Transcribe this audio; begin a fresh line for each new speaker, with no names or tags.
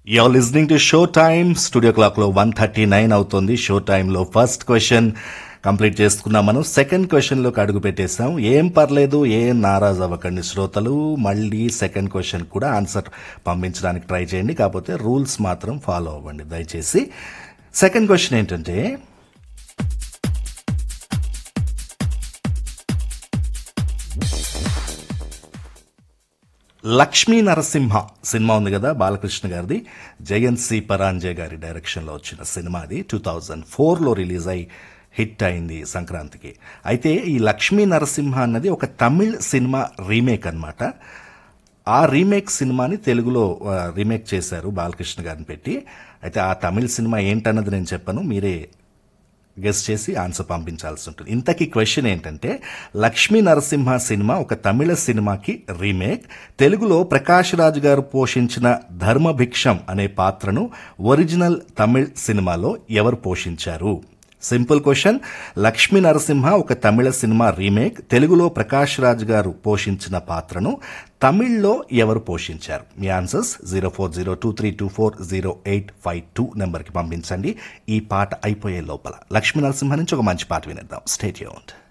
you're listening to show time studio క్లాక్లో one thirty nine అవుతుంది show టైంలో first question complete చేసుకున్నాం మనం సెకండ్ క్వశ్చన్లోకి అడుగు పెట్టేసాం ఏం పర్లేదు ఏం నారాజ్ అవ్వకండి శ్రోతలు మళ్ళీ సెకండ్ క్వశ్చన్ కూడా ఆన్సర్ పంపించడానికి ట్రై చేయండి కాకపోతే రూల్స్ మాత్రం ఫాలో అవ్వండి దయచేసి సెకండ్ క్వశ్చన్ ఏంటంటే లక్ష్మీ నరసింహ సినిమా ఉంది కదా బాలకృష్ణ గారిది జయంత్ సి పరాంజయ్ గారి డైరెక్షన్లో వచ్చిన సినిమా అది టూ థౌజండ్ ఫోర్లో రిలీజ్ అయి హిట్ అయింది సంక్రాంతికి అయితే ఈ లక్ష్మీ నరసింహ అన్నది ఒక తమిళ్ సినిమా రీమేక్ అన్నమాట ఆ రీమేక్ సినిమాని తెలుగులో ఆ, రీమేక్ చేశారు బాలకృష్ణ గారిని పెట్టి అయితే ఆ తమిళ్ సినిమా ఏంటన్నది నేను చెప్పను మీరే గెస్ చేసి ఆన్సర్ పంపించాల్సి ఉంటుంది ఇంతకీ క్వశ్చన్ ఏంటంటే లక్ష్మీ నరసింహ సినిమా ఒక తమిళ సినిమాకి రీమేక్ తెలుగులో ప్రకాష్ రాజ్ గారు పోషించిన ధర్మభిక్షం అనే పాత్రను ఒరిజినల్ తమిళ్ సినిమాలో ఎవరు పోషించారు సింపుల్ క్వశ్చన్ లక్ష్మీ నరసింహ ఒక తమిళ సినిమా రీమేక్ తెలుగులో ప్రకాష్ రాజ్ గారు పోషించిన పాత్రను తమిళ్లో ఎవరు పోషించారు మీ answers zero four zero two three two four zero eight five two నెంబర్కి పంపించండి ఈ పాట అయిపోయే లోపల లక్ష్మీ నరసింహ నుంచి ఒక మంచి పాట వినేద్దాం స్టేట్ యూన్డ్